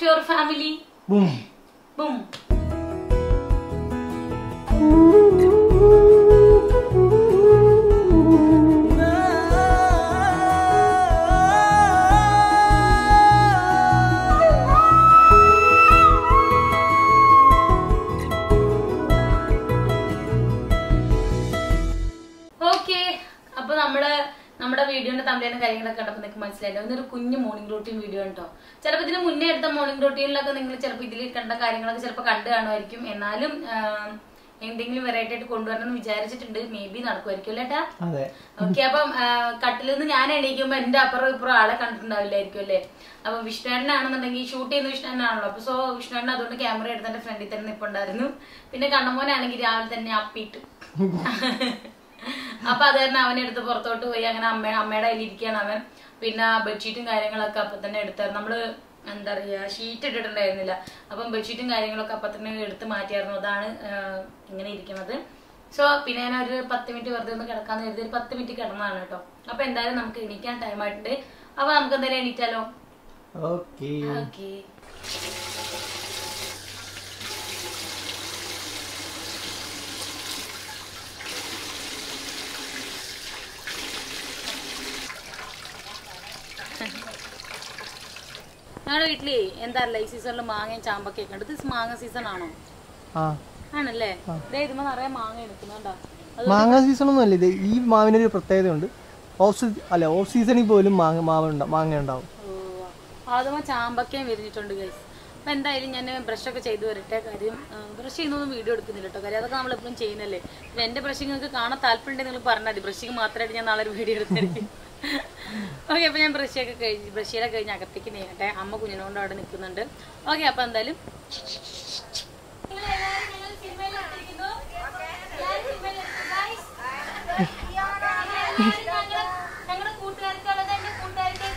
Your family ബും ബും okay അപ്പൊ നമ്മള് നമ്മുടെ വീഡിയോന്റെ തമ്മിലും കാര്യങ്ങളൊക്കെ കണ്ടപ്പോൾ നിങ്ങൾക്ക് മനസ്സിലായില്ലോ ഇതൊരു കുഞ്ഞു മോർണിംഗ് റൂട്ടീൻ വീഡിയോ ഉണ്ടോ ചിലപ്പോൾ ഇതിന് മുന്നേ എടുത്ത മോർണിംഗ് റൂട്ടീനിലൊക്കെ നിങ്ങൾ ചിലപ്പോൾ ഇതിൽ കണ്ട കാര്യങ്ങളൊക്കെ ചിലപ്പോൾ കണ്ടു കാണുമായിരിക്കും എന്നാലും ആം, എന്തെങ്കിലും വെറൈറ്റി ആയിട്ട് കൊണ്ടുവരണം എന്ന് വിചാരിച്ചിട്ടുണ്ട് മേ ബി നടക്കുമായിരിക്കും അല്ലേ ഏട്ടാ അതെ ഓക്കെ അപ്പം ആ, കട്ടിലിൽ നിന്ന് ഞാൻ എണീക്കുമ്പോ എന്റെ അപ്പുറം ഇപ്പുറം ആളെ കണ്ടിട്ടുണ്ടാവില്ലായിരിക്കും അല്ലേ അപ്പൊ വിഷ്ണുവേട്ടനാണെന്നുണ്ടെങ്കിൽ ഷൂട്ട് ചെയ്യുന്ന വിഷ്ണുവേട്ടനാണല്ലോ അപ്പൊ സോ വിഷ്ണുവേട്ടൻ അതുകൊണ്ട് ക്യാമറ എടുത്ത് എന്റെ ഫ്രണ്ടിൽ തന്നെ നിപ്പുണ്ടായിരുന്നു പിന്നെ കണ്ണമോനാണെങ്കിൽ രാവിലെ തന്നെ അപ്പിയിട്ട് അപ്പൊ അത് കാരണം അവനെ എടുത്ത് പുറത്തോട്ട് പോയി അങ്ങനെ അമ്മ അമ്മയുടെ കയ്യിൽ ഇരിക്കുകയാണ് അവൻ പിന്നെ ബെഡ്ഷീറ്റും കാര്യങ്ങളൊക്കെ അപ്പൊ തന്നെ എടുത്തായിരുന്നു നമ്മള് എന്താ പറയാ ഷീറ്റ് ഇട്ടിട്ടുണ്ടായിരുന്നില്ല അപ്പം ബെഡ്ഷീറ്റും കാര്യങ്ങളൊക്കെ അപ്പൊ തന്നെ എടുത്ത് മാറ്റിയായിരുന്നു അതാണ് ആ, ഇങ്ങനെ ഇരിക്കുന്നത് സോ പിന്നെ ഞാൻ ഒരു പത്ത് മിനിറ്റ് വെറുതെ ഒന്ന് കിടക്കാന്ന് കരുതി ഒരു പത്ത് മിനിറ്റ് കിടന്നതാണ് കേട്ടോ അപ്പൊ എന്തായാലും നമുക്ക് എണീക്കാൻ ടൈം ആയിട്ടുണ്ട് അപ്പൊ നമുക്ക് എന്തായാലും എണീറ്റാലോ ഓക്കെ ഓക്കെ ഞങ്ങളുടെ വീട്ടില് എന്താ അറിയില്ല ഈ സീസണിൽ മാങ്ങയും ചാമ്പൊക്കെ ഉണ്ട് ഇത് മാങ്ങ സീസൺ ആണോ ആ ആണല്ലേ ദേ ഇതുമ്പോ നിറയെ മാങ്ങ എടുക്കുന്നുണ്ടോ അത് മാങ്ങ സീസൺ ഒന്നും അല്ല ഇത് ഈ മാവിനൊരു പ്രത്യേകതയുണ്ട് ഓഫ് സീ അല്ല ഓഫ് സീസണിൽ പോലും മാങ്ങ മാവ് ഉണ്ടാവും മാങ്ങ ഉണ്ടാവും ആദ്യമ ചാമ്പക്കയും വിരിഞ്ഞിട്ടുണ്ട് ഗൈസ് അപ്പൊ എന്തായാലും ഞാൻ ബ്രഷൊക്കെ ചെയ്തു വരട്ടെ കാര്യം ബ്രഷ് ചെയ്യുന്നൊന്നും വീഡിയോ എടുക്കുന്നില്ല കേട്ടോ കാര്യം അതൊക്കെ നമ്മളെപ്പോഴും ചെയ്യുന്നല്ലേ പിന്നെ എന്റെ ബ്രഷിങ് നിങ്ങൾക്ക് കാണാൻ താല്പര്യം നിങ്ങൾ പറഞ്ഞാൽ മതി ബ്രഷിങ് മാത്രമായിട്ട് ഞാൻ നാളെ ഒരു വീഡിയോ എടുത്തായിരിക്കും ഓക്കെ അപ്പൊ ഞാൻ ബ്രഷൊക്കെ കഴിഞ്ഞ് ബ്രഷിയൊക്കെ കഴിഞ്ഞ് അകത്തേക്ക് നീങ്ങട്ടെ അമ്മ കുഞ്ഞിനോണ്ട് അവിടെ നിൽക്കുന്നുണ്ട് ഓക്കെ അപ്പൊ എന്തായാലും ഞങ്ങളുടെ കൂട്ടുകാർക്കുള്ളത് എന്റെ കൂട്ടുകാർക്ക്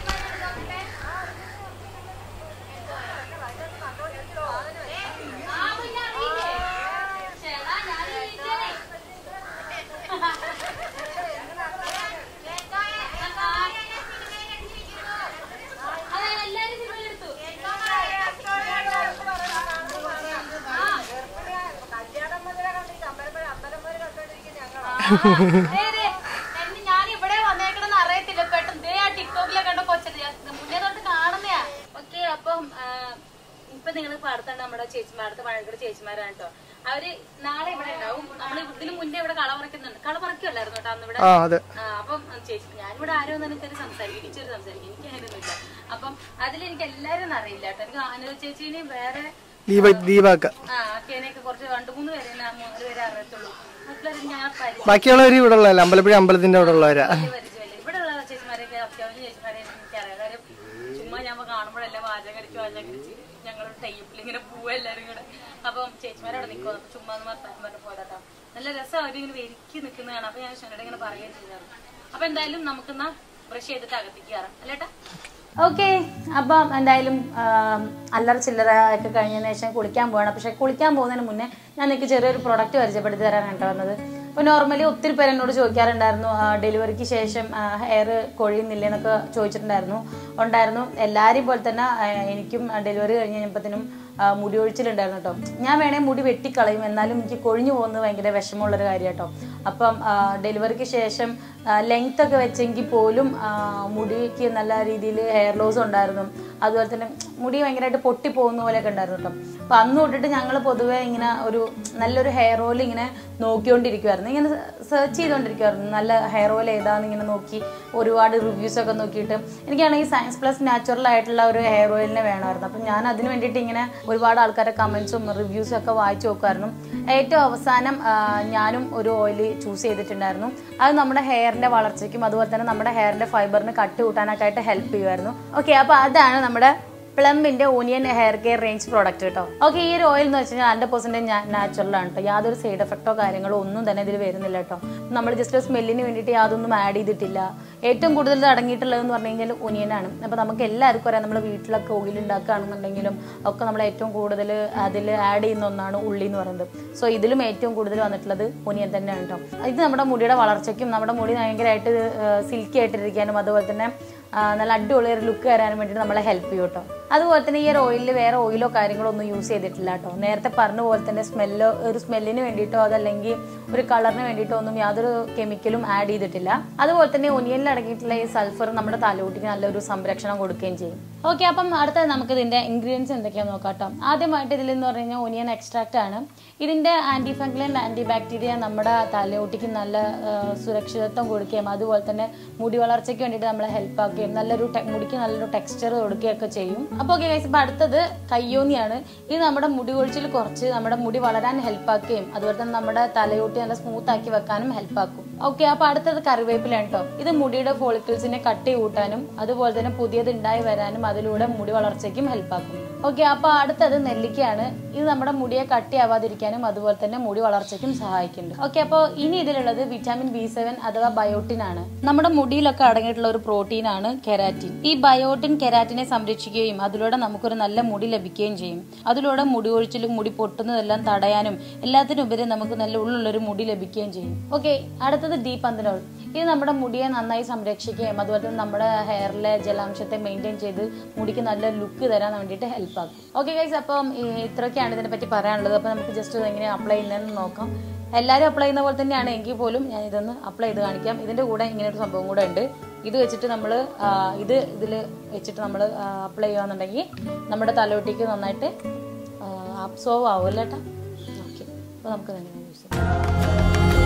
ഞാൻ ഇവിടെ വന്നേക്കണെന്ന് അറിയത്തില്ല പെട്ടെന്ന് ദേ ആ ടിക്ടോക്കിലെ കണ്ട കൊച്ചത് മുന്നേ തൊട്ട് കാണുന്നയാ ഓക്കെ അപ്പം ആ, ഇപ്പൊ നിങ്ങൾ പാടത്താണ് നമ്മുടെ ചേച്ചിമാർ അടുത്ത പഴയക്കട ചേച്ചിമാരാണ് കേട്ടോ അവര് നാളെ ഇവിടെ ഉണ്ടാവും നമ്മൾ ഇതിന് മുന്നേ ഇവിടെ കള പറിക്കുന്നുണ്ട് കള പറിക്കുമല്ലായിരുന്നു കേട്ടോ അന്ന് ഇവിടെ ആ അതെ ആ, അപ്പം ചേച്ചി ഞാനിവിടെ ആരോ തന്നെ കയറി സംസാരിക്കും ടീച്ചർ സംസാരിക്കും എനിക്ക് അങ്ങനെയൊന്നുമില്ല അപ്പം അതിൽ എനിക്ക് എല്ലാവരും അറിയില്ല കേട്ടോ എനിക്ക് അനു ചേച്ചീനെയും വേറെ ദീപ ദീപാക്ക ആ അക്കേനെയൊക്കെ കുറച്ച് രണ്ട് മൂന്ന് പേരെ ഞാൻ മൂന്ന് പേരെ അറിയത്തുള്ളൂ മറ്റുള്ളവർ ഞാൻ പരിചയം ബാക്കിയുള്ളവർ ഇവിടെ ഉള്ളതല്ല അമ്പലപ്പുഴ അമ്പലത്തിന്റെ അവിടെ ഉള്ളവരാ വലിയ പരിചയമില്ല ഇവിടെ ഉള്ള ചേച്ചിമാരെയൊക്കെ അത്യാവശ്യം ചേച്ചിമാരെ എനിക്കറിയാം കാര്യം ചുമ്മാ ഞാൻ കാണുമ്പോഴല്ലേ വാചകരിച്ച് വാചകരിച്ച് ഞങ്ങൾ ടൈപ്പിൽ ഇങ്ങനെ പോവുക എല്ലാവരും കൂടെ അപ്പം ചേച്ചിമാരെ അവിടെ നിൽക്കും അപ്പൊ ചുമ്മാ ഒന്ന് വർത്താനം പറഞ്ഞ പോരാട്ടോ നല്ല രസം അവരിങ്ങനെ വെരിക്കി നിൽക്കുന്നതാണ് അപ്പൊ ഞാൻ ഷനോട് ഇങ്ങനെ പറയുകയും ചെയ്തായിരുന്നു അപ്പൊ എന്തായാലും നമുക്കെന്നാ ബ്രഷ് ചെയ്തിട്ട് അകത്തേക്ക് കയറാം അല്ലേട്ടാ ഓക്കെ അപ്പം എന്തായാലും ആം, അല്ലറ ചില്ലറ ഒക്കെ കഴിഞ്ഞതിന് ശേഷം കുളിക്കാൻ പോകണം പക്ഷെ കുളിക്കാൻ പോകുന്നതിന് മുന്നേ ഞാൻ നിങ്ങൾക്ക് ചെറിയൊരു പ്രൊഡക്റ്റ് പരിചയപ്പെടുത്തി തരാനാണ് കേട്ടോ വന്നത് അപ്പോൾ നോർമലി ഒത്തിരി പേര് എന്നോട് ചോദിക്കാറുണ്ടായിരുന്നു ആ, ഡെലിവറിക്ക് ശേഷം ഹെയർ കൊഴിയുന്നില്ല എന്നൊക്കെ ചോദിച്ചിട്ടുണ്ടായിരുന്നു ഉണ്ടായിരുന്നു എല്ലാവരെയും പോലെ തന്നെ ആ, എനിക്കും ഡെലിവറി കഴിഞ്ഞ് കഴിഞ്ഞപ്പോഴത്തേനും ആ, മുടി ഒഴിച്ചിലുണ്ടായിരുന്നു കേട്ടോ ഞാൻ വേണേൽ മുടി വെട്ടിക്കളയും എന്നാലും എനിക്ക് കൊഴിഞ്ഞു പോകുന്നത് ഭയങ്കര വിഷമമുള്ളൊരു കാര്യം കേട്ടോ അപ്പം ആ, ഡെലിവറിക്ക് ശേഷം ലെങ്ത് ഒക്കെ വെച്ചെങ്കിൽ പോലും ആ, മുടിക്ക് നല്ല രീതിയിൽ ഹെയർ ലോസ് ഉണ്ടായിരുന്നു അതുപോലെ തന്നെ മുടി ഭയങ്കരമായിട്ട് പൊട്ടി പോകുന്ന പോലെയൊക്കെ ഉണ്ടായിരുന്നു കേട്ടോ അപ്പം അന്ന് തൊട്ടിട്ട് ഞങ്ങൾ പൊതുവെ ഇങ്ങനെ ഒരു നല്ലൊരു ഹെയർ ഓയിൽ ഇങ്ങനെ നോക്കിക്കൊണ്ടിരിക്കുമായിരുന്നു ഇങ്ങനെ സെർച്ച് ചെയ്തുകൊണ്ടിരിക്കുമായിരുന്നു നല്ല ഹെയർ ഓയിൽ ഏതാന്ന് ഇങ്ങനെ നോക്കി ഒരുപാട് റിവ്യൂസ് ഒക്കെ നോക്കിയിട്ട് എനിക്കാണെങ്കിൽ സയൻസ് പ്ലസ് നാച്ചുറൽ ആയിട്ടുള്ള ഒരു ഹെയർ ഓയിലിനെ വേണമായിരുന്നു അപ്പം ഞാൻ അതിന് വേണ്ടിയിട്ട് ഇങ്ങനെ ഒരുപാട് ആൾക്കാരുടെ കമൻസും റിവ്യൂസും ഒക്കെ വായിച്ചു നോക്കുമായിരുന്നു ഏറ്റവും അവസാനം ആ, ഞാനും ഒരു ഓയിൽ ചൂസ് ചെയ്തിട്ടുണ്ടായിരുന്നു അത് നമ്മുടെ ഹെയറിന്റെ വളർച്ചയ്ക്കും അതുപോലെ തന്നെ നമ്മുടെ ഹെയറിന്റെ ഫൈബറിന് കട്ട് കൂട്ടാനൊക്കെ ആയിട്ട് ഹെൽപ്പ് ചെയ്യുമായിരുന്നു ഓക്കെ അപ്പോൾ അതാണ് നമ്മുടെ പ്ലംബിന്റെ onion hair care range product കേട്ടോ ഓക്കെ ഈ ഒരു ഓയിൽ എന്ന് വെച്ച് കഴിഞ്ഞാൽ ഹൺഡ്രഡ് പെർസെന്റ് നാച്ചുറൽ ആണ് കേട്ടോ യാതൊരു സൈഡ് എഫക്റ്റോ കാര്യങ്ങളോ ഒന്നും തന്നെ ഇതിൽ വരുന്നില്ല കേട്ടോ നമ്മൾ ജസ്റ്റ് സ്മെല്ലിന് വേണ്ടിയിട്ട് യാതൊന്നും ആഡ് ചെയ്തിട്ടില്ല ഏറ്റവും കൂടുതൽ അടങ്ങിയിട്ടുള്ളതെന്ന് പറഞ്ഞു കഴിഞ്ഞാൽ ഒനിയനാണ് അപ്പോൾ നമുക്ക് എല്ലാവർക്കും അറിയാം നമ്മുടെ വീട്ടിലൊക്കെ ഓയിൽ ഉണ്ടാക്കുകയാണെന്നുണ്ടെങ്കിലും ഒക്കെ നമ്മൾ ഏറ്റവും കൂടുതൽ അതിൽ ആഡ് ചെയ്യുന്ന ഒന്നാണ് ഉള്ളി എന്ന് പറയുന്നത് സോ ഇതിലും ഏറ്റവും കൂടുതൽ വന്നിട്ടുള്ളത് ഒനിയൻ തന്നെയാണ് കേട്ടോ ഇത് നമ്മുടെ മുടിയുടെ വളർച്ചയ്ക്കും നമ്മുടെ മുടി ഭയങ്കരമായിട്ട് സിൽക്കി ആയിട്ടിരിക്കാനും അതുപോലെ തന്നെ ആ, നല്ല അടിപൊളി ഒരു ലുക്ക് തരാനും വേണ്ടിയിട്ട് നമ്മളെ ഹെൽപ്പ് ചെയ്യും കേട്ടോ അതുപോലെ തന്നെ ഈ ഒരു ഓയിലിൽ വേറെ ഓയിലോ കാര്യങ്ങളോ ഒന്നും യൂസ് ചെയ്തിട്ടില്ല കേട്ടോ നേരത്തെ പറഞ്ഞ പോലെ തന്നെ സ്മെല്ലോ ഒരു സ്മെല്ലിന് വേണ്ടിയിട്ടോ അതല്ലെങ്കിൽ ഒരു കളറിന് വേണ്ടിയിട്ടോ ഒന്നും യാതൊരു കെമിക്കലും ആഡ് ചെയ്തിട്ടില്ല അതുപോലെ തന്നെ ഒനിയനിൽ അടങ്ങിയിട്ടുള്ള ഈ സൾഫർ നമ്മുടെ തലയോട്ടിക്ക് നല്ലൊരു സംരക്ഷണം കൊടുക്കുകയും ചെയ്യും ഓക്കെ അപ്പം അടുത്തത് നമുക്ക് ഇതിന്റെ ഇൻഗ്രീഡിയൻസ് എന്തൊക്കെയാണെന്ന് നോക്കാം കേട്ടോ ആദ്യമായിട്ട് ഇതിൽ എന്ന് പറഞ്ഞു കഴിഞ്ഞാൽ ഒനിയൻ എക്സ്ട്രാക്റ്റ് ആണ് ഇതിന്റെ anti fungal and anti bacteria നമ്മുടെ തലയോട്ടിക്ക് നല്ല ആ, സുരക്ഷിതത്വം കൊടുക്കുകയും അതുപോലെ തന്നെ മുടി വളർച്ചയ്ക്ക് വേണ്ടിയിട്ട് നമ്മളെ ഹെൽപ്പ് ആക്കുകയും നല്ലൊരു ടെ- മുടിക്ക് നല്ലൊരു ടെക്സ്ചർ കൊടുക്കുകയൊക്കെ ചെയ്യും അപ്പോൾ ഓക്കെ ഗൈസ് ഇപ്പം അടുത്തത് കയ്യോന്നിയാണ് ഇത് നമ്മുടെ മുടി കൊഴിച്ചിൽ കുറച്ച് നമ്മുടെ മുടി വളരാൻ ഹെൽപ്പ് ആക്കുകയും അതുപോലെ തന്നെ നമ്മുടെ തലയോട്ടി നല്ല സ്മൂത്ത് ആക്കി വെക്കാനും ഹെൽപ്പ് ആക്കും ഓക്കെ അപ്പൊ അടുത്തത് കറിവേപ്പിലാണ് കേട്ടോ ഇത് മുടിയുടെ ഫോളിക്കിൾസിനെ കട്ടി കൂട്ടാനും അതുപോലെ തന്നെ പുതിയത് ഉണ്ടായി വരാനും അതിലൂടെ മുടി വളർച്ചയ്ക്കും ഹെൽപ്പ് ആക്കും ഓക്കെ അപ്പൊ അടുത്തത് നെല്ലിക്കയാണ് ഇത് നമ്മുടെ മുടിയെ കട്ടിയാവാതിരിക്കാനും അതുപോലെ തന്നെ മുടി വളർച്ചയ്ക്കും സഹായിക്കുന്നുണ്ട് ഓക്കെ അപ്പോൾ ഇനി ഇതിലുള്ളത് വിറ്റാമിൻ ബി സെവൻ അഥവാ ബയോട്ടിൻ ആണ് നമ്മുടെ മുടിയിലൊക്കെ അടങ്ങിയിട്ടുള്ള ഒരു പ്രോട്ടീൻ ആണ് കെരാറ്റിൻ ഈ ബയോട്ടിൻ കെരാറ്റിനെ സംരക്ഷിക്കുകയും അതിലൂടെ നമുക്കൊരു നല്ല മുടി ലഭിക്കുകയും ചെയ്യും അതിലൂടെ മുടി ഒഴിച്ചിലും മുടി പൊട്ടുന്നതെല്ലാം തടയാനും എല്ലാത്തിനുപരി നമുക്ക് നല്ല ഉള്ളുള്ളൊരു മുടി ലഭിക്കുകയും ചെയ്യും ഓക്കെ അടുത്തത് ഡീപ് പന്തനോൾ ഇത് നമ്മുടെ മുടിയെ നന്നായി സംരക്ഷിക്കുകയും അതുപോലെ തന്നെ നമ്മുടെ ഹെയറിലെ ജലാംശത്തെ മെയിൻറ്റെയിൻ ചെയ്ത് മുടിക്ക് നല്ല ലുക്ക് തരാൻ വേണ്ടിയിട്ട് ഹെൽപ്പ് ആക്കും ഓക്കെ ഗൈസ് അപ്പം ഈ ഇത്രയൊക്കെയാണ് ഇതിനെ പറ്റി പറയാനുള്ളത് അപ്പം നമുക്ക് ജസ്റ്റ് ഇത് എങ്ങനെ അപ്ലൈ ചെയ്യുന്നതെന്ന് നോക്കാം എല്ലാവരും അപ്ലൈ ചെയ്യുന്ന പോലെ തന്നെയാണ് എങ്കിൽ പോലും ഞാൻ ഇതൊന്ന് അപ്ലൈ ചെയ്ത് കാണിക്കാം ഇതിൻ്റെ കൂടെ ഇങ്ങനെ ഒരു സംഭവം കൂടെ ഉണ്ട് ഇത് വെച്ചിട്ട് നമ്മൾ ഇത് ഇതിൽ വെച്ചിട്ട് നമ്മൾ അപ്ലൈ ചെയ്യുകയാണെന്നുണ്ടെങ്കിൽ നമ്മുടെ തലയോട്ടിക്ക് നന്നായിട്ട് അബ്സോർവ് ആവും അല്ലേ ഏട്ടാ ഓക്കെ അപ്പോൾ നമുക്ക് തന്നെ യൂസ് ചെയ്യാം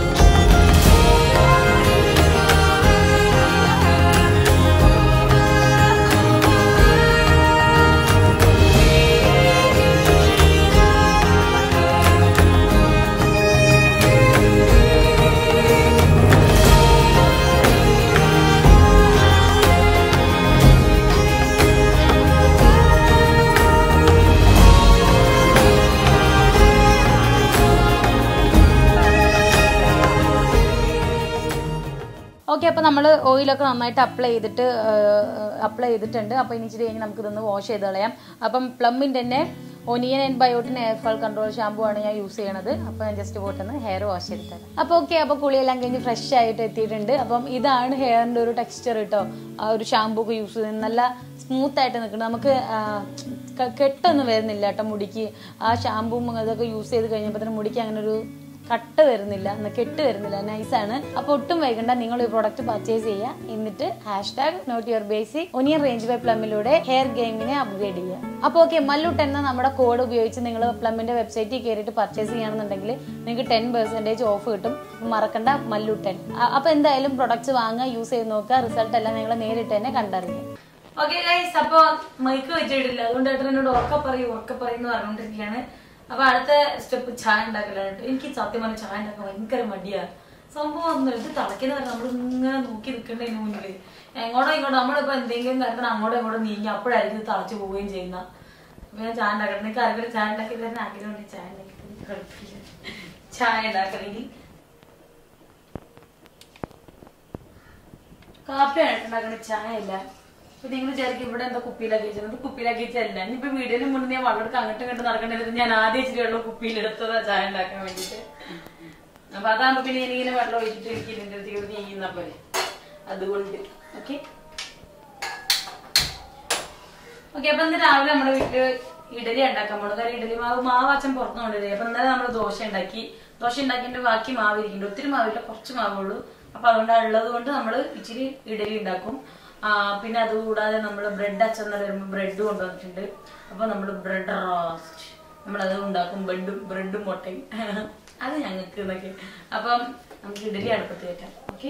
ഓക്കെ അപ്പോൾ നമ്മൾ ഓയിലൊക്കെ നന്നായിട്ട് അപ്ലൈ ചെയ്തിട്ട് അപ്ലൈ ചെയ്തിട്ടുണ്ട് അപ്പോൾ ഇനി ഇച്ചിരി കഴിഞ്ഞ് നമുക്ക് ഇതൊന്ന് വാഷ് ചെയ്ത് കളയാം അപ്പം പ്ലമ്മിൻ്റെ തന്നെ onion and biotin hair fall control shampoo ആണ് ഞാൻ യൂസ് ചെയ്യണത് അപ്പോൾ ഞാൻ ജസ്റ്റ് പോട്ടെന്ന് ഹെയർ വാഷ് ചെയ്തിട്ട് അപ്പോൾ ഓക്കെ അപ്പോൾ കുളിയെല്ലാം കഴിഞ്ഞ് ഫ്രഷ് ആയിട്ട് എത്തിയിട്ടുണ്ട് അപ്പം ഇതാണ് ഹെയറിൻ്റെ ഒരു ടെക്സ്ചർ കേട്ടോ ആ ഒരു ഷാമ്പു ഒക്കെ യൂസ് ചെയ്ത് നല്ല സ്മൂത്ത് ആയിട്ട് നിൽക്കുന്നത് നമുക്ക് ആ, ക- കെട്ടൊന്നും വരുന്നില്ല കേട്ടോ മുടിക്ക് ആ ഷാമ്പും അതൊക്കെ യൂസ് ചെയ്ത് കഴിഞ്ഞപ്പോൾ തന്നെ മുടിക്ക് അങ്ങനെ ഒരു കട്ട് വരുന്നില്ല എന്ന് കെട്ട് വരുന്നില്ല നൈസാണ് അപ്പോൾ ഒട്ടും വൈകണ്ട നിങ്ങൾ ഈ പ്രോഡക്റ്റ് പർച്ചേസ് ചെയ്യുക എന്നിട്ട് hashtag not your basic onion range by പ്ലമ്മിലൂടെ ഹെയർ ഗെയിമിനെ അപ്ഗ്രേഡ് ചെയ്യുക അപ്പോൾ ഓക്കെ മല്ലുട്ട് എന്ന നമ്മുടെ കോഡ് ഉപയോഗിച്ച് നിങ്ങൾ പ്ലമ്മിന്റെ വെബ്സൈറ്റിൽ കയറിയിട്ട് പർച്ചേസ് ചെയ്യുകയാണെന്നുണ്ടെങ്കിൽ നിങ്ങൾക്ക് ടെൻ പെർസെൻറ്റേജ് ഓഫ് കിട്ടും മറക്കണ്ട മല്ലുട്ടൻ അപ്പോൾ എന്തായാലും പ്രൊഡക്ട്സ് വാങ്ങുക യൂസ് ചെയ്ത് നോക്കുക റിസൾട്ട് എല്ലാം നിങ്ങൾ നേരിട്ട് തന്നെ കണ്ടറിയുക ഓക്കെ ഗൈസ് അപ്പൊ മൈക്ക് വെച്ചിട്ടില്ല അതുകൊണ്ട് ഏട്ടൻ എന്നോട് ഉറക്ക പറയും ഉറക്ക പറയും എന്ന് പറഞ്ഞുകൊണ്ടിരിക്കുകയാണ് അപ്പൊ അടുത്ത സ്റ്റെപ്പ് ചായ ഉണ്ടാക്കലാണ് കേട്ടോ. എനിക്ക് സത്യം പറഞ്ഞ ചായ ഉണ്ടാക്കാൻ ഭയങ്കര മടിയാ സംഭവം ഒന്നും ഇത് തിളക്കുന്ന വരെ നമ്മൾ ഇങ്ങനെ നോക്കി നിൽക്കേണ്ടതിന് മുന്നിൽ എങ്ങോട്ടോ ഇങ്ങോട്ടോ നമ്മളിപ്പോ എന്തെങ്കിലും കാര്യത്തിന് അങ്ങോട്ടോ ഇങ്ങോട്ടോ നീങ്ങി അപ്പോഴായിരിക്കും ഇത് തിളച്ച് പോവുകയും ചെയ്യുന്ന അപ്പൊ ഞാൻ ചായ ഉണ്ടാക്കണം നിങ്ങൾക്ക് ആരെങ്കിലും ചായ ഉണ്ടാക്കി തരുന്ന ആഗ്രഹമുണ്ട് ചായ ഉണ്ടാക്കി തരുന്ന കുഴപ്പമില്ല. ചായ ഉണ്ടാക്കണമെങ്കിൽ കാപ്പിയാണ് ഉണ്ടാക്കണ ചായ ഇല്ല അപ്പൊ നിങ്ങൾ വിചാരിക്കും ഇവിടെ എന്താ കുപ്പിയിലാക്കി വെച്ചത് കുപ്പിയിലാക്കി വെച്ചല്ല ഇനിയിപ്പോ വീടിന് മുന്നേ ഞാൻ വെള്ളം അങ്ങോട്ടും ഇങ്ങോട്ടും നടക്കേണ്ടത് ഞാൻ ആദ്യം ഇച്ചിരി വെള്ളം കുപ്പിയിലെടുത്തതാ ചായ ഉണ്ടാക്കാൻ വേണ്ടിട്ട് അപ്പൊ അതാകുമ്പോ പിന്നെ എനിക്കിങ്ങനെ വെള്ളം ഒഴിച്ചിട്ട് എനിക്ക് ഇതിന്റെ അടുത്തേക്ക് നീങ്ങുന്ന പോലെ അതുകൊണ്ട് ഓക്കെ ഓക്കെ അപ്പൊ ഇന്ന് രാവിലെ നമ്മുടെ വീട്ടില് ഇഡലി ഉണ്ടാക്കാൻ പോണു കാരണം ഇഡലി മാവ് മാവ് അച്ഛൻ പുറത്തു കൊണ്ടുവരിക അപ്പൊ ഇന്നലെ നമ്മൾ ദോശ ഉണ്ടാക്കി ദോശ ഉണ്ടാക്കിന്റെ ബാക്കി മാവ് ഇരിക്കുന്നുണ്ട് ഒത്തിരി മാവില്ല കുറച്ച് മാവുള്ളൂ അപ്പൊ അതുകൊണ്ട് ഉള്ളത് കൊണ്ട് നമ്മൾ ഇച്ചിരി ഇഡലി ഉണ്ടാക്കും ആ, പിന്നെ അതുകൂടാതെ നമ്മൾ ബ്രെഡ് അച്ഛൻ വരുമ്പോൾ ബ്രെഡ് കൊണ്ടുവന്നിട്ടുണ്ട് അപ്പൊ നമ്മൾ ബ്രെഡ് റോസ്റ്റ് നമ്മളത് ഉണ്ടാക്കും ബ്രെഡും ബ്രെഡും മുട്ടയും അത് ഞങ്ങൾക്ക് എന്നൊക്കെ അപ്പം നമുക്ക് ഇഡലി അടുപ്പത്ത് കയറ്റാം ഓക്കെ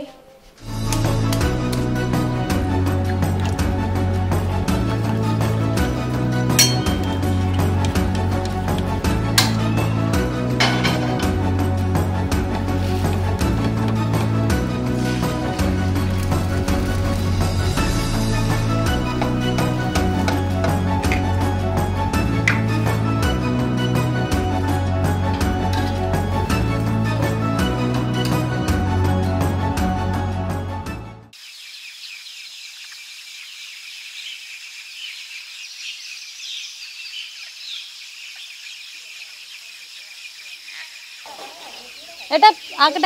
ഏട്ടാ ആക്കട്ടെ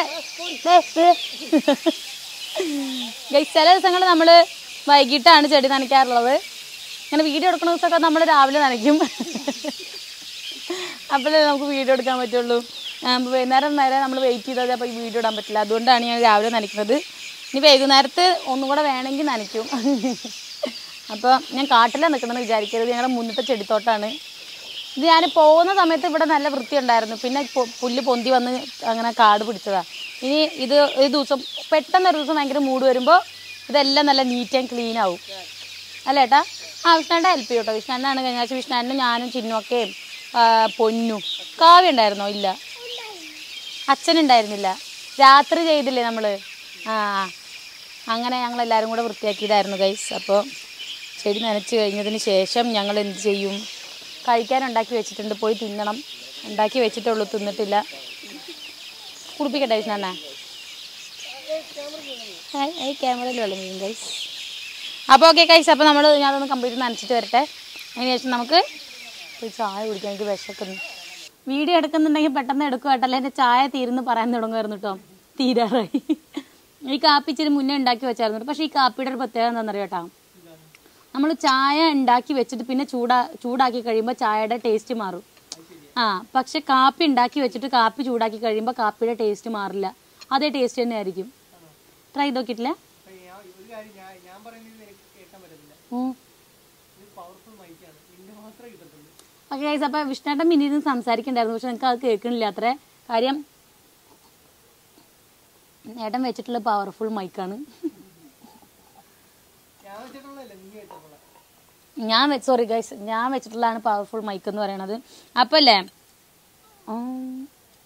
ഗൈസ് ചില ദിവസങ്ങൾ നമ്മൾ വൈകിട്ടാണ് ചെടി നനയ്ക്കാറുള്ളത് ഇങ്ങനെ വീഡിയോ എടുക്കുന്ന ദിവസമൊക്കെ നമ്മൾ രാവിലെ നനയ്ക്കും അപ്പോഴേ നമുക്ക് വീഡിയോ എടുക്കാൻ പറ്റുള്ളൂ ആ, അപ്പൊ വൈകുന്നേരം വരെ നമ്മൾ വെയിറ്റ് ചെയ്താൽ അപ്പോൾ ഈ വീഡിയോ ഇടാൻ പറ്റില്ല അതുകൊണ്ടാണ് ഞാൻ രാവിലെ നനയ്ക്കുന്നത് ഇനി വൈകുന്നേരത്ത് ഒന്നും കൂടെ വേണമെങ്കിൽ നനയ്ക്കും അപ്പോൾ ഞാൻ കാട്ടിലാണ് നിൽക്കണമെന്ന് വിചാരിക്കരുത് ഞങ്ങളുടെ മുന്നത്തെ ചെടിത്തോട്ടാണ് ഇത് ഞാൻ പോകുന്ന സമയത്ത് ഇവിടെ നല്ല വൃത്തി ഉണ്ടായിരുന്നു പിന്നെ പൊ- പുല്ല് പൊന്തി വന്ന് അങ്ങനെ കാട് പിടിച്ചതാ ഇനി ഇത് ഒരു ദിവസം പെട്ടെന്ന് ഒരു ദിവസം ഭയങ്കര മൂട് വരുമ്പോൾ ഇതെല്ലാം നല്ല നീറ്റ് ആൻഡ് ക്ലീൻ ആവും അല്ലേ ഏട്ടാ ആ വിഷ്ണുവിൻ്റെ ഹെൽപ്പ് ചെയ്യും കേട്ടോ വിഷ്ണുവിനാണ് കഴിഞ്ഞ ആഴ്ച വിഷ്ണുവിനും ഞാനും ചിന്നുമൊക്കെയും ആ, പൊന്നും കാവ്യ ഉണ്ടായിരുന്നോ ഇല്ല അച്ഛനുണ്ടായിരുന്നില്ല രാത്രി ചെയ്തില്ലേ നമ്മൾ ആ അങ്ങനെ ഞങ്ങൾ എല്ലാവരും കൂടെ വൃത്തിയാക്കിയതായിരുന്നു ഗൈസ് അപ്പോൾ ചെടി നനച്ച് കഴിഞ്ഞതിന് ശേഷം ഞങ്ങൾ എന്ത് ചെയ്യും കഴിക്കാൻ ഉണ്ടാക്കി വെച്ചിട്ടുണ്ട് പോയി തിന്നണം ഉണ്ടാക്കി വെച്ചിട്ടുള്ളൂ തിന്നിട്ടില്ല കുടിപ്പിക്കട്ടെ വിഷ്ണണ്ണ ഈ ക്യാമറയിൽ വെള്ളം വീഴും ഗൈസ് അപ്പോൾ ഓക്കെ ഗൈസ് അപ്പോൾ നമ്മൾ ഞാനതൊന്ന് കംപ്ലീറ്റ് നനച്ചിട്ട് വരട്ടെ അതിന് ശേഷം നമുക്ക് പോയി ചായ കുടിക്കാൻ എനിക്ക് വിശക്കുന്നു വീഡിയോ എടുക്കുന്നുണ്ടെങ്കിൽ പെട്ടെന്ന് എടുക്കുക കേട്ടോ എൻ്റെ ചായ തീരുന്ന് പറയാൻ തുടങ്ങുമായിരുന്നു കേട്ടോ തീരാറായി ഈ കാപ്പി ഇച്ചിരി മുന്നേ ഉണ്ടാക്കി വെച്ചായിരുന്നു പക്ഷേ ഈ കാപ്പിയുടെ ഒരു പ്രത്യേകത എന്താണെന്നറിയോ കേട്ടോ നമ്മൾ ചായ ഉണ്ടാക്കി വെച്ചിട്ട് പിന്നെ ചൂടാ ചൂടാക്കി കഴിയുമ്പോൾ ചായയുടെ ടേസ്റ്റ് മാറും ആ പക്ഷെ കാപ്പി ഉണ്ടാക്കി വെച്ചിട്ട് കാപ്പി ചൂടാക്കി കഴിയുമ്പോൾ കാപ്പിയുടെ ടേസ്റ്റ് മാറില്ല അതേ ടേസ്റ്റ് തന്നെ ആയിരിക്കും ട്രൈ ചെയ്ത് നോക്കിയിട്ടില്ല അപ്പൊ ഞാൻ ഒരു കാര്യം ഞാൻ ഞാൻ പറയുന്നത് എനിക്ക് കേൾക്കാൻ പറ്റത്തില്ല ഉം. ഇത് പവർഫുൾ മൈക്കാണ് നിന്റെ മാത്രമേ കിട്ടത്തുള്ളൂ ഓക്കെ ഗൈസ് അപ്പോൾ വിഷ്ണുട്ടൻ മിനിയിൽ നിന്ന് സംസാരിക്കണ്ടായിരുന്നു പക്ഷെ നിങ്ങൾക്ക് അത് കേൾക്കണില്ല അത്രേ കാര്യം ഏട്ടൻ വെച്ചിട്ടുള്ള പവർഫുൾ മൈക്കാണ് ഞാൻ വെച്ചിട്ടുള്ളതല്ല നീ വെച്ചിട്ടുള്ള ഞാൻ സോറി ഗൈസ് ഞാൻ വെച്ചിട്ടുള്ളതാണ് പവർഫുൾ മൈക്ക് എന്ന് പറയണത് അപ്പോൾ അല്ലേ ഉം.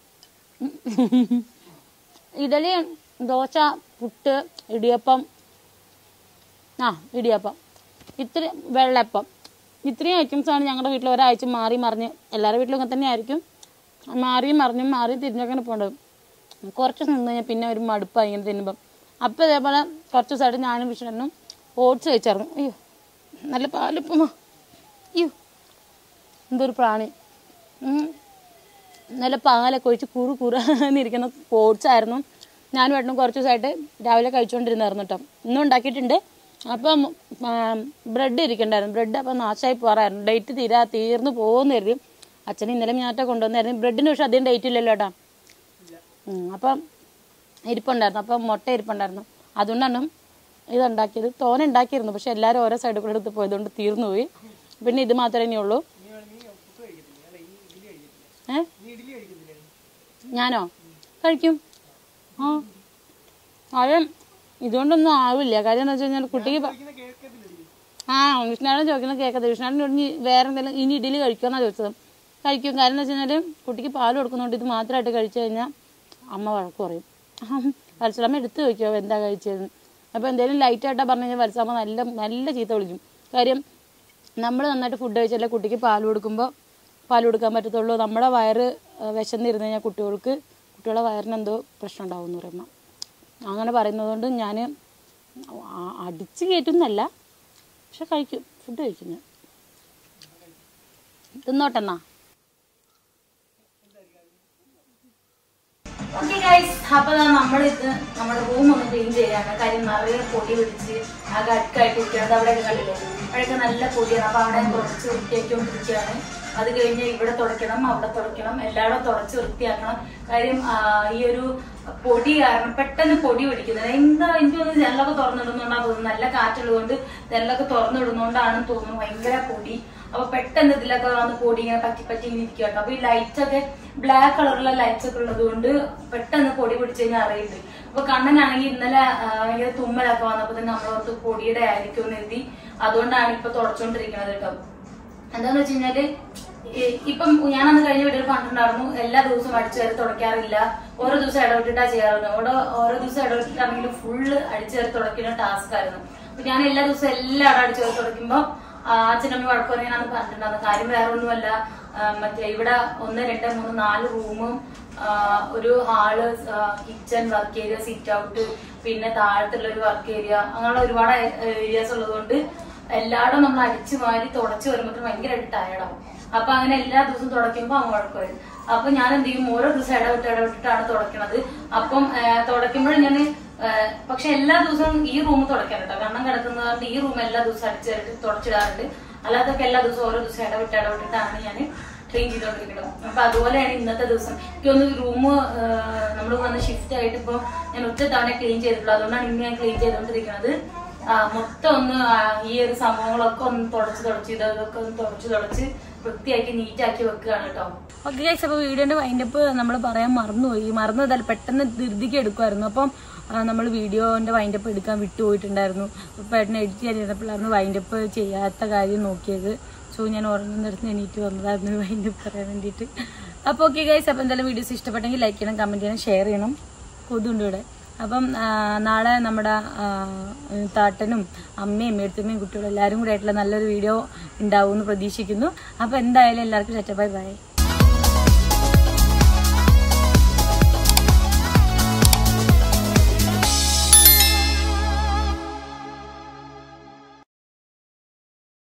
ഇഡലി ദോശ പുട്ട് ഇടിയപ്പം ആ ഇടിയപ്പം ഇത്തിരി വെള്ളപ്പം ഇത്രയും ഐറ്റംസാണ് ഞങ്ങളുടെ വീട്ടിൽ ഒരാഴ്ച മാറി മറിഞ്ഞ് എല്ലാവരുടെ വീട്ടിലും ഇങ്ങനെ തന്നെ ആയിരിക്കും മാറിയും മറിഞ്ഞും മാറി തിരിഞ്ഞൊക്കെ പോകേണ്ടത് കുറച്ച് നിന്ന് കഴിഞ്ഞാൽ പിന്നെ ഒരു മടുപ്പായി ഇങ്ങനെ തിന്നുമ്പം അപ്പോൾ ഇതേപോലെ കുറച്ച് ദിവസമായിട്ട് ഞാനും വിഷ്ണനും ഓട്സ് കഴിച്ചായിരുന്നു അയ്യോ നല്ല പാലിപ്പമാ അയ്യോ എന്തൊരു പ്രാണി ഉം. നല്ല പാലൊക്കെ ഒഴിച്ച് കുറു കുറാന്നിരിക്കുന്ന ഓട്സ് ആയിരുന്നു ഞാനും ഏട്ടനും കുറച്ച് ദിവസമായിട്ട് രാവിലെ കഴിച്ചുകൊണ്ടിരുന്നായിരുന്നു കേട്ടോ ഇന്നും ഉണ്ടാക്കിയിട്ടുണ്ട് അപ്പം ബ്രെഡ് ഇരിക്കണ്ടായിരുന്നു ബ്രെഡ് അപ്പം നാശമായി പോറായിരുന്നു ഡേറ്റ് തീരാ തീർന്നു പോകുന്നു കരുതി അച്ഛൻ ഇന്നലെ ഞാറ്റ കൊണ്ടുവന്നായിരുന്നു ബ്രെഡിന് പക്ഷെ അധികം ഡേറ്റ് ഇല്ലല്ലോ ഏട്ടാ ഉം, അപ്പം ഇരിപ്പുണ്ടായിരുന്നു അപ്പം മുട്ട ഇരിപ്പുണ്ടായിരുന്നു അതുകൊണ്ടാണ് ഇതുണ്ടാക്കിയത് തോന ഉണ്ടാക്കിയിരുന്നു പക്ഷെ എല്ലാവരും ഓരോ സൈഡിൽ കൂടെ എടുത്ത് പോയതുകൊണ്ട് തീർന്നു പോയി പിന്നെ ഇത് മാത്രമേ ഇനി ഉള്ളൂ നീ വേണമെങ്കിൽ നീ പുട്ട് കഴിക്കത്തില്ല അല്ല ഈ ഇഡ്ഡലി കഴിക്കത്തില്ല ഏ നീ ഇഡ്ഡലി കഴിക്കത്തില്ലേ ഞാനോ കഴിക്കും ആ കാര്യം ഇതുകൊണ്ടൊന്നും ആവില്ല കാര്യം എന്താ വെച്ച് കഴിഞ്ഞാൽ കുട്ടിക്ക് പ- കഴിക്കുന്ന കേൾക്കത്തില്ലടി ആ വിഷ്ണുനാടൻ ചോദിക്കുന്നത് കേൾക്കത്തില്ല വിഷ്ണുനാടൻ ഇനി വേറെ എന്തെങ്കിലും ഇനി ഇഡലി കഴിക്കുമെന്നാണ് ചോദിച്ചത് കഴിക്കും കാര്യം എന്താ വെച്ച് കഴിഞ്ഞാൽ കുട്ടിക്ക് പാൽ കൊടുക്കുന്നതുകൊണ്ട് ഇത് മാത്രമായിട്ട് കഴിച്ചു കഴിഞ്ഞാൽ അമ്മ വഴക്ക് പറയും വത്സലമ്മ എടുത്ത് ചോദിക്കുമോ എന്താ കഴിച്ചതെന്ന് അപ്പോൾ എന്തെങ്കിലും ലൈറ്റായിട്ടാ പറഞ്ഞു കഴിഞ്ഞാൽ വത്സലമ്മ നല്ല നല്ല ചീത്ത വിളിക്കും കാര്യം നമ്മൾ നന്നായിട്ട് ഫുഡ് കഴിച്ചാലേ കുട്ടിക്ക് പാൽ കൊടുക്കുമ്പോൾ പാൽ കൊടുക്കാൻ പറ്റത്തുള്ളൂ നമ്മുടെ വയറ് ആ, വിശന്നിരുന്ന് കഴിഞ്ഞാൽ കുട്ടികൾക്ക് കുട്ടികളുടെ വയറിന് എന്തോ പ്രശ്നം ഉണ്ടാവും എന്ന് പറയുമ്പോൾ അങ്ങനെ പറയുന്നതുകൊണ്ട് ഞാൻ അടിച്ച് കയറ്റുന്നല്ല പക്ഷെ കഴിക്കും ഫുഡ് കഴിക്കും ഞാൻ തിന്നോട്ടെന്നാ ഓക്കെ ഗൈസ് അപ്പൊ നമ്മൾ ഇത് നമ്മുടെ റൂം ഒന്ന് ക്ലീൻ ചെയ്യാണ് കാര്യം നിറയെ പൊടി പിടിച്ച് ആ കടുക്കായിട്ട് ഇരിക്കുന്നത് അവിടെയൊക്കെ കണ്ടില്ലേ അവിടെയൊക്കെ നല്ല പൊടിയാണ് അപ്പൊ അവിടെ കുറച്ച് വൃത്തിയാക്കിക്കൊണ്ടിരിക്കുകയാണ് അത് കഴിഞ്ഞ് ഇവിടെ തുടയ്ക്കണം അവിടെ തുടയ്ക്കണം എല്ലായിടും തുടച്ച് വൃത്തിയാക്കണം കാര്യം ആ, ഈ ഒരു പൊടി കാരണം പെട്ടെന്ന് പൊടി പിടിക്കുന്നത് എന്താ എനിക്ക് തോന്നുന്നു ജനലൊക്കെ തുറന്നിടുന്നോണ്ടാണ് തോന്നുന്നു നല്ല കാറ്റുള്ളതുകൊണ്ട് ജനലൊക്കെ തുറന്നിടുന്നോണ്ടാണെന്ന് തോന്നുന്നു ഭയങ്കര പൊടി അപ്പൊ പെട്ടെന്ന് ഇതിലൊക്കെ വന്ന് പൊടി ഇങ്ങനെ പറ്റി പറ്റി ഇങ്ങനെ ഇരിക്കുക കേട്ടോ അപ്പൊ ഈ ലൈറ്റ്സ് ഒക്കെ ബ്ലാക്ക് കളറുള്ള ലൈറ്റ്സ് ഒക്കെ ഉള്ളത് കൊണ്ട് പെട്ടെന്ന് പൊടി പിടിച്ച് കഴിഞ്ഞാൽ അറിയുന്നുണ്ട് അപ്പൊ കണ്ണനാണെങ്കിൽ ഇന്നലെ ആ, ഭയങ്കര തുമ്മലൊക്കെ വന്നപ്പോ തന്നെ നമ്മളോർത്ത് പൊടിയുടെ ആയിരിക്കും എന്ന് എഴുതി അതുകൊണ്ടാണ് ഇപ്പൊ തുടച്ചോണ്ടിരിക്കുന്നത് കേട്ടോ എന്താന്ന് വെച്ച് കഴിഞ്ഞാല് ഈ- ഇപ്പം ഞാൻ അന്ന് കഴിഞ്ഞ വീഡിയോയിൽ കണ്ടിട്ടുണ്ടായിരുന്നു എല്ലാ ദിവസവും അടിച്ചു കയറി തുടയ്ക്കാറില്ല ഓരോ ദിവസം ഇടവിട്ടിട്ടാ ചെയ്യാറുണ്ട് ഓരോ ഓരോ ദിവസം ഇടവിട്ടിട്ടാണെങ്കിലും ഫുള്ള് അടിച്ചു കയറി തുടയ്ക്കുന്ന ടാസ്ക് ആയിരുന്നു അപ്പൊ ഞാൻ എല്ലാ ദിവസവും എല്ലാം അവിടെ അടിച്ചു കയറി തുടയ്ക്കുമ്പോ ആ, അച്ഛനമ്മ വഴക്ക് പറയാനാണ് പറഞ്ഞിട്ടുണ്ടായിരുന്നത് കാര്യം വേറെ ഒന്നുമല്ല ആ, മറ്റേ ഇവിടെ ഒന്ന് രണ്ട് മൂന്ന് നാല് റൂമും ആ, ഒരു hall kitchen work area sit out പിന്നെ താഴത്തുള്ള ഒരു വർക്ക് ഏരിയ അങ്ങനെയുള്ള ഒരുപാട് ഏരിയാസ് ഉള്ളതുകൊണ്ട് എല്ലായിടും നമ്മൾ അടിച്ചു മാറി തുടച്ച് വരുമ്പോൾ ഭയങ്കരമായിട്ട് ടയർഡാവും അപ്പൊ അങ്ങനെ എല്ലാ ദിവസവും തുടയ്ക്കുമ്പോൾ അങ്ങ് വഴക്ക് വരും അപ്പൊ ഞാൻ എന്ത് ചെയ്യും ഓരോ ദിവസം ഇടവിട്ട് ഇടവിട്ടിട്ടാണ് തുടയ്ക്കണത് അപ്പം തുടയ്ക്കുമ്പോൾ ഞാൻ പക്ഷെ എല്ലാ ദിവസവും ഈ റൂം തുടയ്ക്കാൻ കേട്ടോ കണ്ണം കിടക്കുന്നതുകൊണ്ട് ഈ റൂം എല്ലാ ദിവസവും അടിച്ചിട്ട് തുടച്ചിടാറുണ്ട് അല്ലാതൊക്കെ എല്ലാ ദിവസവും ഓരോ ദിവസം ഇടവിട്ട് ഇടവിട്ടിട്ടാണ് ഞാൻ ക്ലീൻ ചെയ്തുകൊണ്ടിരിക്കുന്നത് അപ്പൊ അതുപോലെയാണ് ഇന്നത്തെ ദിവസം എനിക്കൊന്ന് റൂം നമ്മൾ വന്ന് ഷിഫ്റ്റ് ആയിട്ട് ഇപ്പൊ ഞാൻ ഒറ്റ തവണ ക്ലീൻ ചെയ്തിട്ടുള്ളൂ അതുകൊണ്ടാണ് ഇന്ന് ഞാൻ ക്ലീൻ ചെയ്തുകൊണ്ടിരിക്കുന്നത് ആ, മൊത്തം ഒന്ന് ആ, ഈ ഒരു സംഭവങ്ങളൊക്കെ ഒന്ന് തുടച്ച് തുടച്ച് ഇതൊക്കെ ഒന്ന് തുടച്ച് തുടച്ച് വൃത്തിയാക്കി നീറ്റാക്കി വെക്കുകയാണ് കേട്ടോ ഓക്കെ ഗൈസ് അപ്പോൾ വീഡിയോന്റെ വൈൻഡപ്പ് നമ്മൾ പറയാൻ മറന്നുപോയി മറന്നതല്ല പെട്ടെന്ന് ധൃതിക്ക് എടുക്കുമായിരുന്നു അപ്പം നമ്മൾ വീഡിയോന്റെ വൈൻഡപ്പ് എടുക്കാൻ വിട്ടുപോയിട്ടുണ്ടായിരുന്നു അപ്പോൾ പെട്ടെന്ന് എഡിറ്റ് ചെയ്യാനിരുന്നപ്പോഴായിരുന്നു വൈൻഡപ്പ് ചെയ്യാത്ത കാര്യം നോക്കിയത് സോ ഞാൻ ഉറങ്ങുന്നിടത്ത് എണീറ്റ് വന്നതായിരുന്നു വൈൻഡപ്പ് പറയാൻ വേണ്ടിയിട്ട് അപ്പോൾ ഓക്കെ ഗൈസ് അപ്പോൾ എന്തായാലും വീഡിയോസ് ഇഷ്ടപ്പെട്ടെങ്കിൽ ലൈക്ക് ചെയ്യണം കമൻറ്റ് ചെയ്യണം ഷെയർ ചെയ്യണം കൊതുണ്ട് ഇവിടെ അപ്പം ആ, നാളെ നമ്മുടെ ആ, താട്ടനും അമ്മയും എഴുത്തമ്മയും കുട്ടികളും എല്ലാവരും കൂടെ ആയിട്ടുള്ള നല്ലൊരു വീഡിയോ ഉണ്ടാവും എന്ന് പ്രതീക്ഷിക്കുന്നു അപ്പോൾ എന്തായാലും എല്ലാവർക്കും സെറ്റപ്പായി ബൈ